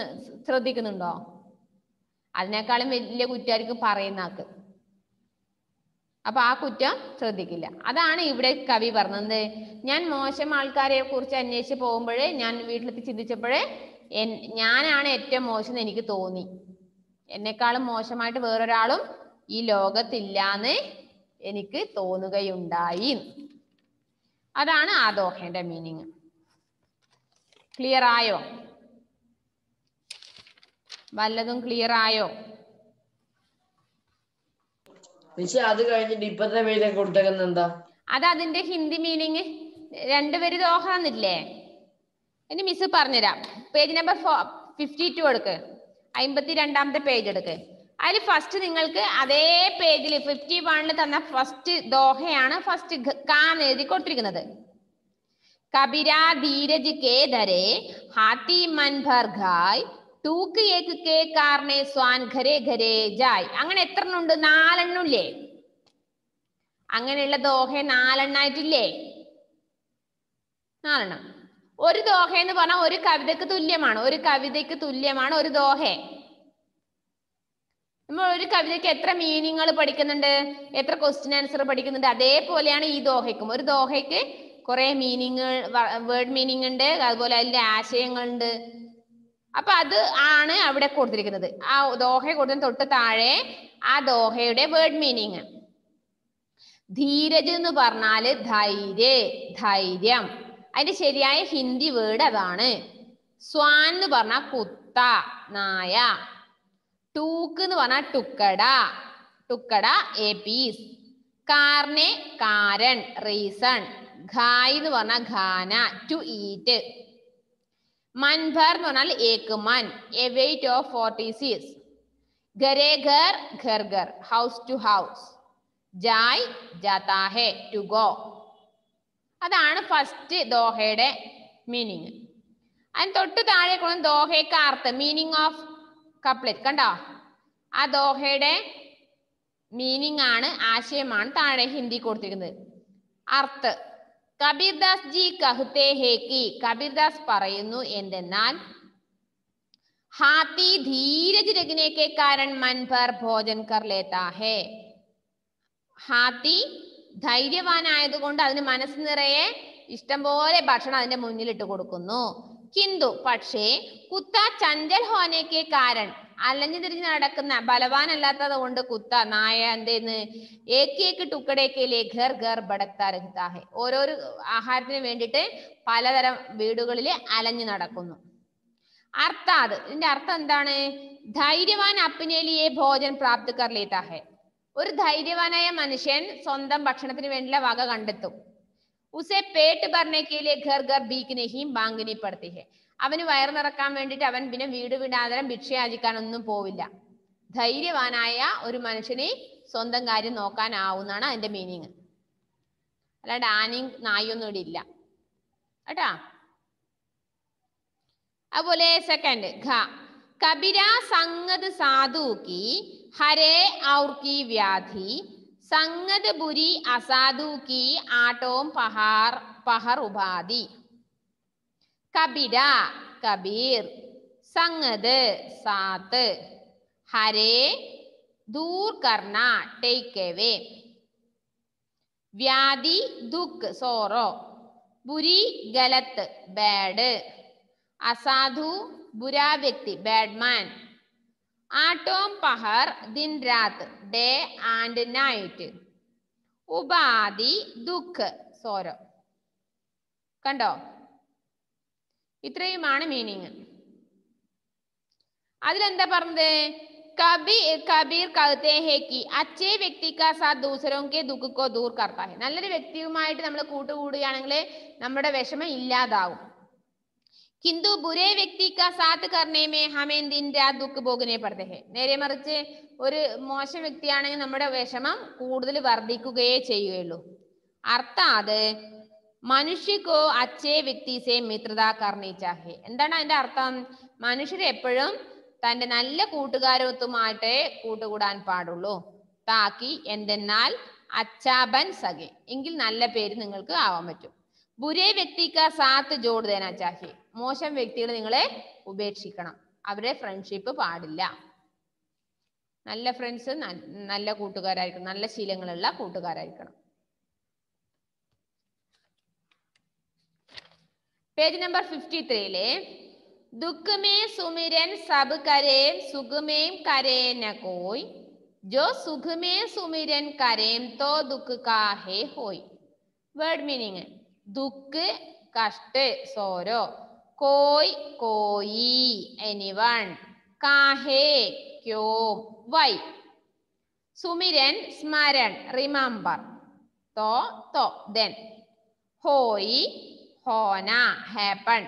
ശ്രദ്ധിക്കുന്നുണ്ടോ അതിനേക്കാളും വലിയ കുറ്റമായിരിക്കും പറയുന്ന ആൾക്ക് അപ്പൊ ആ കുറ്റം ശ്രദ്ധിക്കില്ല അതാണ് ഇവിടെ കവി പറഞ്ഞത് ഞാൻ മോശം ആൾക്കാരെ കുറിച്ച് അന്വേഷിച്ച് പോകുമ്പോഴേ ഞാൻ വീട്ടിലെത്തി ചിന്തിച്ചപ്പോഴേ എൻ- ഞാനാണ് ഏറ്റവും മോശം എന്ന് എനിക്ക് തോന്നി എന്നെക്കാളും മോശമായിട്ട് വേറൊരാളും ഈ ലോകത്തില്ലാന്ന് എനിക്ക് തോന്നുകയുണ്ടായി അതാണ് ആ ദോഹന്റെ മീനിങ് ക്ലിയർ ആയോ വല്ലതും ക്ലിയർ ആയോ മിസ് അത് കഴിഞ്ഞിട്ട് ഇപ്പത്തെ പേര് കൊടുത്തേക്കുന്നത് എന്താ അത് അതിന്റെ ഹിന്ദി മീനിങ് രണ്ടുപേര് ദോഹ എന്നില്ലേ ഇനി മിസ് പറഞ്ഞുതരാം പേജ് നമ്പർ ഫിഫ്റ്റി ടു എടുക്ക് അമ്പത്തി രണ്ടാമത്തെ പേജ് എടുക്ക് അതിൽ ഫസ്റ്റ് നിങ്ങൾക്ക് അതേ പേജിൽ ഫിഫ്റ്റി വണ്ണിൽ തന്ന ഫസ്റ്റ് ദോഹയാണ് ഫസ്റ്റ് കാന്ന് എഴുതി കൊടുത്തിരിക്കുന്നത് കബിര ധീരജ് കേ ധരെ ഹാത്തി മൻ ഭർ ഘായ് ടൂക്ക് ഏക്ക് കേ കാർണെ സ്വാൻ ഘരെ ഘരെ ജായ് അങ്ങനെ എത്ര എണ്ണം ഉണ്ട് നാലെണ്ണം ഇല്ലേ അങ്ങനെയുള്ള ദോഹ നാലെണ്ണായിട്ടില്ലേ നാലെണ്ണം ഒരു ദോഹ എന്ന് പറഞ്ഞാൽ ഒരു കവിതയ്ക്ക് തുല്യമാണ് ഒരു കവിതയ്ക്ക് തുല്യമാണ് ഒരു ദോഹ നമ്മൾ ഒരു കവിതയ്ക്ക് എത്ര മീനിങ്ങൾ പഠിക്കുന്നുണ്ട് എത്ര ക്വസ്റ്റ്യൻ ആൻസർ പഠിക്കുന്നുണ്ട് അതേപോലെയാണ് ഈ ദോഹയ്ക്കും ഒരു ദോഹയ്ക്ക് കുറെ മീനിങ് വേർഡ് മീനിങ് ഉണ്ട് അതുപോലെ അതിന്റെ ആശയങ്ങളുണ്ട് അപ്പൊ അത് ആണ് അവിടെ കൊടുത്തിരിക്കുന്നത് ആ ദോഹ കൊടുത്ത തൊട്ട് താഴെ ആ ദോഹയുടെ വേർഡ് മീനിങ് ധീരജ് എന്ന് പറഞ്ഞാല് ധൈര്യ ധൈര്യം അതിന്റെ ശരിയായ ഹിന്ദി വേർഡ് അതാണ് സ്വാൻ എന്ന് പറഞ്ഞാൽ കുത്ത നായ ടൂക്ക് എന്ന് പറഞ്ഞാൽ ടുക്കട ടുക്കട എ പീസ് കാർനെ കാരൻ റീസൺ ഖായ് എന്ന് പറഞ്ഞാൽ ഖാന ടു ഈറ്റ് മൻഭർ എന്ന് പറഞ്ഞാൽ ഏക്ക് മൻ എ വെയിറ്റ് ഓഫ് ഫോർട്ടി സീസ് ഘരെ ഘർ ഘർ ഘർ ഹൗസ് ടു ഹൗസ് ജായ് ജാതാ ഹെ ടു ഗോ അതാണ് ഫസ്റ്റ് ദോഹയുടെ മീനിങ് അതിന് തൊട്ട് താഴെ കൊണ്ട് ദോഹയ്ക്ക് അർത്ഥം മീനിങ് ഓഫ് കപ്ലറ്റ് കണ്ടോ ആ ദോഹയുടെ മീനിങ് ആണ് ആശയമാണ് താഴെ ഹിന്ദി കൊടുത്തിരിക്കുന്നത് അർത്ഥ കബീർദാസ് ജി കഹുത്തെ ഹേ കി കബീർദാസ് പറയുന്നു എന്തെന്നാൽ ഹാത്തി ധീരജ് രഖ്നെ കെ കാരൺ മൻ ഭർ ഭോജൻ കർ ലേത്താ ഹേ ഹാത്തി ധൈര്യവാനായതുകൊണ്ട് അതിന് മനസ്സ് നിറയെ ഇഷ്ടംപോലെ ഭക്ഷണം അതിന്റെ മുന്നിൽ ഇട്ട് കൊടുക്കുന്നു കിന്തു പക്ഷേ കുത്ത ചഞ്ചൽ ഹോനേക്ക് കാരൻ അലഞ്ഞു തിരിഞ്ഞ് നടക്കുന്ന ബലവാനല്ലാത്തത് കൊണ്ട് കുത്ത നായ എന്തേന്ന് ഏക്കേക്ക് ടുക്കടേക്കയിലെ ഘർ ഘർ ബടക്താ രഹിതാഹെ ഓരോരോ ആഹാരത്തിന് വേണ്ടിയിട്ട് പലതരം വീടുകളിൽ അലഞ്ഞു നടക്കുന്നു അർത്ഥാത് ഇതിന്റെ അർത്ഥം എന്താണ് ധൈര്യവാൻ അപ്പിനേലിയെ ഭോജൻ പ്രാപ്തി കർ ലേത്താ ഹെ ഒരു ധൈര്യവാനായ മനുഷ്യൻ സ്വന്തം ഭക്ഷണത്തിന് വേണ്ടിയുള്ള വക കണ്ടെത്തും ഉസെ പേട്ട് ഭരണേക്കയിലെ ഘർ ഘർ ബീക്കിനെയും ബാങ്കിനെ പടുത്തി ഹെ അവന് വയറ് നിറക്കാൻ വേണ്ടിയിട്ട് അവൻ പിന്നെ വീട് വീടാന്തരം ഭിക്ഷയാചിക്കാനൊന്നും പോവില്ല ധൈര്യവാനായ ഒരു മനുഷ്യന് സ്വന്തം കാര്യം നോക്കാനാവുന്നതാണ് അതിന്റെ മീനിങ് അല്ലാണ്ട് ആനയും നായൊന്നും ഇവിടെ ഇല്ല കേട്ടാ അതുപോലെ സെക്കൻഡ് ഘ കബിര സംഗത് സാധു की हरे और की व्याधि संगत बुरी असाधु की आटोम पहार पहर उपाधि കബിര കബീർ സംഗത് സാത്ത് ഹരേ ദൂർ കർണ ടേക്ക് എവേ വ്യാധി ദുഃഖ് സോറോ ബുരി ഗലത്ത് ബാഡ് അസാധു ബുരാ വ്യക്തി ബാഡ്മാൻ ആട്ടോം പഹർ ദിൻ രാത്ത് ഡേ ആൻഡ് നൈറ്റ് ഉപാധി ദുഃഖ് സോരോ കണ്ടോ ഇത്രയുമാണ് മീനിങ് അതിലെന്താ പറഞ്ഞത് കബി കബീർ कहते हैं कि अच्छे व्यक्ति का साथ दूसरों के दुख को दूर करता है നല്ലൊരു വ്യക്തിയുമായിട്ട് നമ്മൾ കൂട്ടുകൂടുകയാണെങ്കിൽ നമ്മുടെ വിഷമം ഇല്ലാതാവും किंतु बुरे व्यक्ति का साथ करने में हमें दिन रात दुख भोगने पड़ते हैं നേരെ മറിച്ച് ഒരു മോശം വ്യക്തിയാണെങ്കിൽ നമ്മുടെ വിഷമം കൂടുതൽ വർദ്ധിക്കുകയേ ചെയ്യുകയുള്ളൂ അർത്ഥാത് മനുഷ്യക്കോ അച്ഛേ വ്യക്തി സേ മിത്രത കർണി ചാഹെ എന്താണ് അതിന്റെ അർത്ഥം മനുഷ്യർ എപ്പോഴും തന്റെ നല്ല കൂട്ടുകാരത്തുമായിട്ടേ കൂട്ടുകൂടാൻ പാടുള്ളൂ താക്കി എന്തെന്നാൽ അച്ചാബൻ സഖെ എങ്കിൽ നല്ല പേര് നിങ്ങൾക്ക് ആവാൻ പറ്റും ബുരേ വ്യക്തിക്ക സാത്ത് ജോഡ് ദേനാ ചാഹി മോശം വ്യക്തികൾ നിങ്ങളെ ഉപേക്ഷിക്കണം അവരെ ഫ്രണ്ട്ഷിപ്പ് പാടില്ല നല്ല ഫ്രണ്ട്സ് നല്ല കൂട്ടുകാരായിരിക്കണം നല്ല ശീലങ്ങളുള്ള കൂട്ടുകാരായിരിക്കണം പേജ് നമ്പർ ഫിഫ്റ്റി ത്രീയിലെ ദുഃഖ മേ സുമിരൻ സബ് കരേം സുഖമേം കരേ ന കോയ് ജോ സുഖ മേ സുമിരൻ കരേം തോ ദുഃഖ കാഹേ ഹോയ് വേർഡ് മീനിങ് ദുഃഖ് കഷ്ട സോരോ കോയ് കോയി എനിവൺ കാഹേ ക്യോ വൈ സുമിരൻ സ്മരൺ റിമംബർ തോ തോ ദെൻ ഹോയി ഹോന ഹാപ്പൺ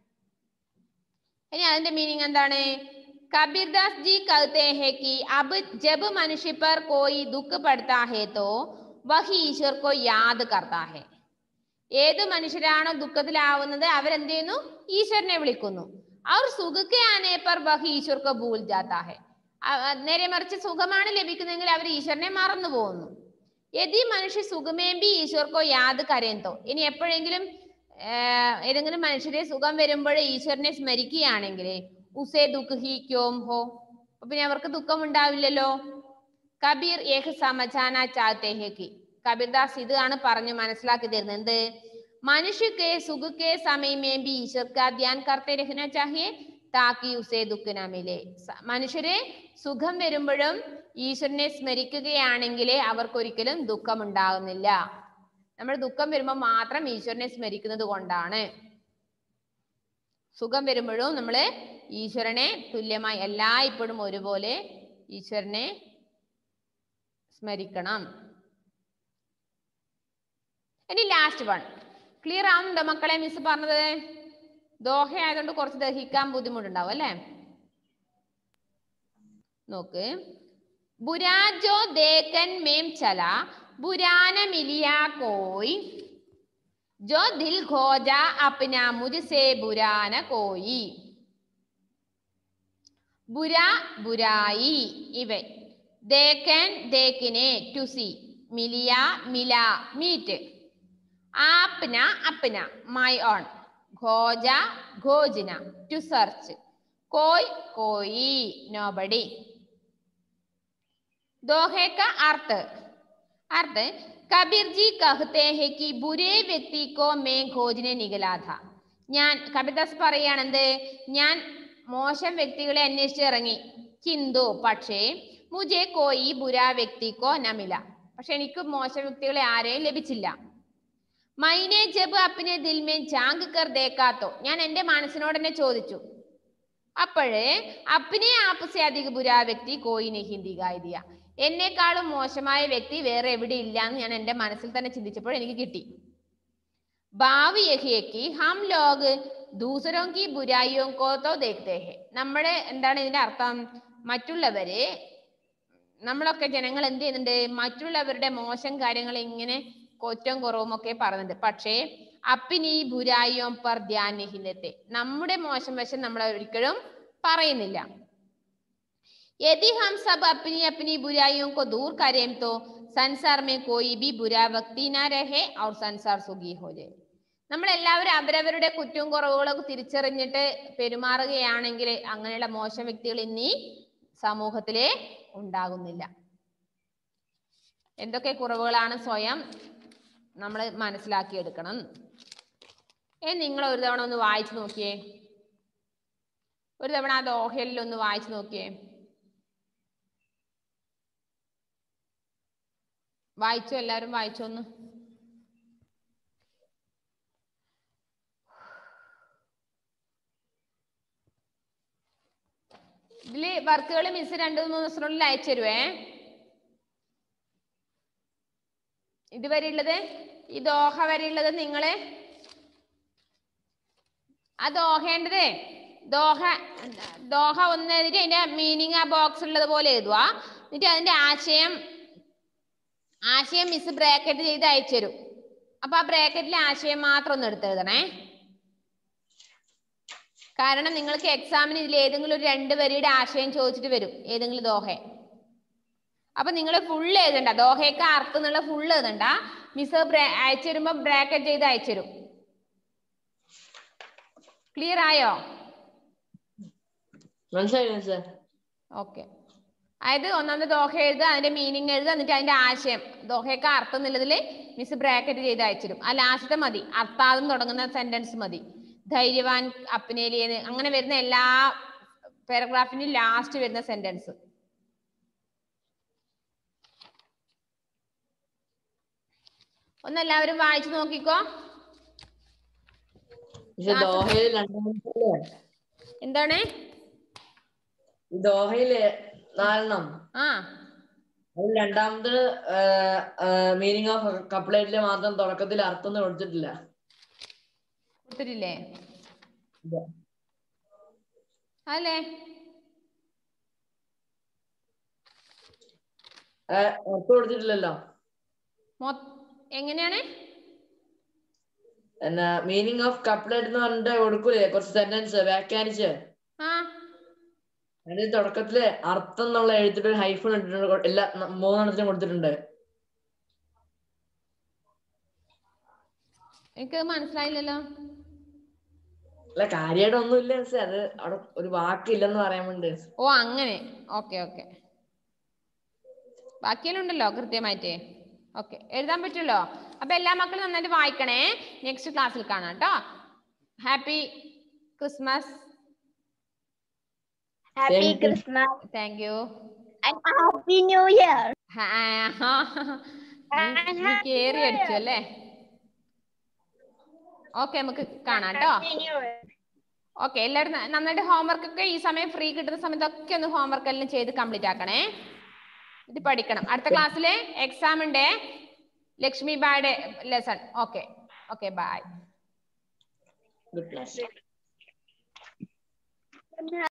ഇനി അതിന്റെ മീനിങ് എന്താണ് കബീർദാസ് ജി कहते हैं कि अब जब मनुष्य पर कोई दुख पड़ता है तो वह ईश्वर को याद करता है ഏത് മനുഷ്യരാണോ ദുഃഖത്തിലാവുന്നത് അവരെന്ത് ചെയ്യുന്നു ഈശ്വരനെ വിളിക്കുന്നു അവർ സുഖക്കെ ആനെ പർ വഹ് ഈശ്വർക്ക് ഭൂൽ ജാത്താ ഹെ അ- അ- നേരെ മറിച്ച് സുഖമാണ് ലഭിക്കുന്നതെങ്കിൽ അവർ ഈശ്വരനെ മറന്നു പോകുന്നു യദി മനുഷ്യ സുഖമേമ്പി ഈശ്വർക്കോ യാത് കരയന്തോ ഇനി എപ്പോഴെങ്കിലും ഏർ ഏതെങ്കിലും മനുഷ്യരെ സുഖം വരുമ്പോൾ ഈശ്വരനെ സ്മരിക്കുകയാണെങ്കിൽ ഉസേ ദുഃഖ ഹി ക്യോം ഹോ അപ്പൊ പിന്നെ അവർക്ക് ദുഃഖം ഉണ്ടാവില്ലല്ലോ കബീർ ഏഹ് സമചാന ചാത്തേ ഹെ കി കബീർദാസ് ഇതാണ് പറഞ്ഞു മനസ്സിലാക്കി തരുന്നത് എന്ത് മനുഷ്യക്ക് സുഖക്കെ സമയമേ ബി ഈശ്വർ കാ ധ്യാൻ കർത്തെ രഹന ചാഹിയെ താക്കി ഉസേ ദുഃഖ ന മിലെ സ- മനുഷ്യരെ സുഖം വരുമ്പോഴും ഈശ്വരനെ സ്മരിക്കുകയാണെങ്കിൽ അവർക്കൊരിക്കലും ദുഃഖം ഉണ്ടാകുന്നില്ല നമ്മൾ ദുഃഖം വരുമ്പോൾ മാത്രം ഈശ്വരനെ സ്മരിക്കുന്നത് കൊണ്ടാണ് സുഖം വരുമ്പോഴും നമ്മൾ ഈശ്വരനെ തുല്യമായി എല്ലായ്പ്പോഴും ഒരുപോലെ ഈശ്വരനെ സ്മരിക്കണം ഇനി ലാസ്റ്റ് വൺ ക്ലിയർ ആവുന്നുണ്ടോ മക്കളെ മിസ് പറഞ്ഞത് ദോഹ ആയതുകൊണ്ട് കുറച്ച് ദഹിക്കാൻ ബുദ്ധിമുട്ടുണ്ടാവും അല്ലേ നോക്ക് ബുരാജോ ദേക്കൻ മേം ചല ബുരാന മിലിയ കോയി जो दिल खोजा अपना मुझसे बुरा न कोई ബുര ബുരായി ഇവ ദേക്കൻ ദേക്കിനെ ടു സി മിലിയ മില മീറ്റ് ആപ്ന അപ്ന മൈ ഓൺ ഘോജ ഘോജന ടു സെർച്ച് കോയ് കോയി നോബഡി दोहे का अर्थ अर्थ कबीर जी कहते हैं कि बुरे व्यक्ति को मैं खोजने निकला था ഞാൻ കബിദാസ് പറയാണെന്ത് ഞാൻ മോശം വ്യക്തികളെ അന്വേഷിച്ച് ഇറങ്ങി കിന്തു പക്ഷേ മുജെ കോയി ബുരാ വ്യക്തിക്കോ നമില പക്ഷെ എനിക്ക് മോശം വ്യക്തികളെ ആരെയും ലഭിച്ചില്ല മൈനെ ജബ് അപ്പിനെ ദിൽമേ ജാങ്ക് കർ ദേക്കാത്തോ ഞാൻ എന്റെ മനസ്സിനോട് തന്നെ ചോദിച്ചു അപ്പോഴേ അപ്പിനെ ആപ്പസെ അധിക ബുരാ വ്യക്തി കോയി ഹിന്ദി ഗായിദിയ എന്നെക്കാളും മോശമായ വ്യക്തി വേറെ എവിടെ ഇല്ല എന്ന് ഞാൻ എന്റെ മനസ്സിൽ തന്നെ ചിന്തിച്ചപ്പോൾ എനിക്ക് കിട്ടി ഭാവി യഹിയക്ക് ഹം ലോഗ് ദൂസരോ കി ബുരായിയോ കോത്തോ ദേഖ്തേ ഹെ നമ്മുടെ എന്താണ് ഇതിന്റെ അർത്ഥം മറ്റുള്ളവരെ നമ്മളൊക്കെ ജനങ്ങൾ എന്ത് ചെയ്യുന്നുണ്ട് മറ്റുള്ളവരുടെ മോശം കാര്യങ്ങൾ ഇങ്ങനെ കുറ്റം കുറവും ഒക്കെ പറയുന്നുണ്ട് പക്ഷേ അപ്പിനി ബുരായിയോ പർ ധ്യാനഹിലത്തെ നമ്മുടെ മോശം വശം നമ്മൾ ഒരിക്കലും പറയുന്നില്ല यदि हम सब अपनी अपनी बुराइयों को दूर करें तो संसार में कोई भी बुरा व्यक्ति ना रहे और संसार सुखी हो जाए നമ്മൾ എല്ലാവരും അവരവരുടെ കുറ്റവും കുറവുകളൊക്കെ തിരിച്ചറിഞ്ഞിട്ട് പെരുമാറുകയാണെങ്കിൽ അങ്ങനെയുള്ള മോശം വ്യക്തികൾ ഇനി സമൂഹത്തിലെ ഉണ്ടാകുന്നില്ല എന്തൊക്കെ കുറവുകളാണ് സ്വയം നമ്മൾ മനസ്സിലാക്കിയെടുക്കണം ഏ നിങ്ങൾ ഒരു തവണ ഒന്ന് വായിച്ചു നോക്കിയേ ഒരു തവണ ആ ദോഹയിൽ ഒന്ന് വായിച്ചു നോക്കിയേ വായിച്ചോ എല്ലാരും വായിച്ചോ ഒന്ന് ഇതില് വർക്കുകൾ മിസ് രണ്ടു മൂന്ന് ദിവസത്തിനുള്ളിൽ അയച്ചു തരുവേ ഇതുവരെ ഉള്ളത് ഈ ദോഹ വരെ ഉള്ളത് നിങ്ങള് ആ ദോഹേണ്ടതേ ദോഹ ദോഹ ഒന്ന് എഴുതിട്ട് അതിന്റെ മീനിങ് ആ ബോക്സ് ഉള്ളത് പോലെ എഴുതുക എന്നിട്ട് അതിന്റെ ആശയം ആശയം മിസ് ബ്രാക്കറ്റ് ചെയ്ത് അയച്ചു തരും അപ്പൊ ആ ബ്രാക്കറ്റിലെ ആശയം മാത്രം ഒന്ന് എടുത്തെഴുതണേ കാരണം നിങ്ങൾക്ക് എക്സാമിന് ഇതിൽ ഏതെങ്കിലും ഒരു രണ്ട് വരിയുടെ ആശയം ചോദിച്ചിട്ട് വരും ഏതെങ്കിലും ദോഹ അപ്പൊ നിങ്ങൾ ഫുൾ എഴുതണ്ട ദോഹയ്ക്ക് അർത്ഥം എന്നുള്ള ഫുൾ എഴുതണ്ട മിസ് അയച്ചു തരുമ്പോ ബ്രാക്കറ്റ് ചെയ്ത് അയച്ചു തരും ക്ലിയർ ആയോ മനസ്സിലായി മനസ്സിലായി ഓക്കെ അതായത് ഒന്നാമത് ദോഹ എഴുതുക അതിന്റെ മീനിങ് എഴുതുക എന്നിട്ട് അതിന്റെ ആശയം ദോഹയൊക്കെ അർത്ഥം എന്നുള്ളതിൽ മിസ് ബ്രാക്കറ്റ് ചെയ്ത് അയച്ചിരും ആ ലാസ്റ്റത്തെ മതി അർത്ഥാദം തുടങ്ങുന്ന സെന്റൻസ് മതി ധൈര്യവാൻ അപ്നേലിയെന്ന് അങ്ങനെ വരുന്ന എല്ലാ പാരഗ്രാഫിനും ലാസ്റ്റ് വരുന്ന സെന്റൻസ് ഒന്നെല്ലാവരും വായിച്ചു നോക്കിക്കോ പക്ഷെ ദോഹയിൽ രണ്ടാമത്തെ എന്താണ് ദോഹയില് നാലെണ്ണം ആ അതിൽ രണ്ടാമത് മീനിങ് ഓഫ് കപ്ലേറ്റില് മാത്രം തുടക്കത്തിൽ അർത്ഥം ഒന്നും കൊടുത്തിട്ടില്ല കൊടുത്തിട്ടില്ലേ ഇല്ല. അല്ലേ ഏ, അർത്ഥം കൊടുത്തിട്ടില്ലല്ലോ മൊ- എങ്ങനെയാണ് എന്നാ മീനിങ് ഓഫ് കപ്ലേറ്റ് എന്ന് പറഞ്ഞിട്ട് കൊടുക്കൂലേ കുറച്ച് സെന്റൻസ് വ്യാഖ്യാനിച്ച് ആ അതിന്റെ തുടക്കത്തില് അർത്ഥം എന്നുള്ള എഴുത്തിട്ട് ഒരു ഹൈഫൺ ഇട്ടിട്ടുണ്ട് കൊ- എല്ലാ ന- മൂന്നെണ്ണത്തിനും കൊടുത്തിട്ടുണ്ട് എനിക്ക് മനസ്സിലായില്ലല്ലോ അല്ല കാര്യമായിട്ട് ഒന്നുമില്ല മിസ്സേ അത് അവിടെ ഒരു വാക്കില്ലെന്ന് പറയാൻ വേണ്ടി ഓ അങ്ങനെ ഓക്കെ ഓക്കെ ബാക്കിയെല്ലാം ഉണ്ടല്ലോ കൃത്യമായിട്ട് ഓക്കെ എഴുതാൻ പറ്റുമല്ലോ അപ്പൊ എല്ലാ മക്കളും നന്നായിട്ട് വായിക്കണേ നെക്സ്റ്റ് ക്ലാസ്സിൽ കാണാം കേട്ടോ happy Christmas Happy Thank you. Christmas thank you and Happy New Year. And Happy കേറി New അടിച്ചു Year. അല്ലേ ഓക്കെ നമുക്ക് കാണാം കേട്ടോ Happy New Year. ഓക്കെ എല്ലാവരും ന- നന്നായിട്ട് ഹോംവർക്ക് ഒക്കെ ഈ സമയം ഫ്രീ കിട്ടുന്ന സമയത്തൊക്കെ ഒന്ന് ഹോംവർക്ക് എല്ലാം ചെയ്ത് കംപ്ലീറ്റ് ആക്കണേ ഇത് പഠിക്കണം അടുത്ത ക്ലാസ്സിലെ എക്സാം ഉണ്ട് ലക്ഷ്മി ബായുടെ lesson okay okay bye good night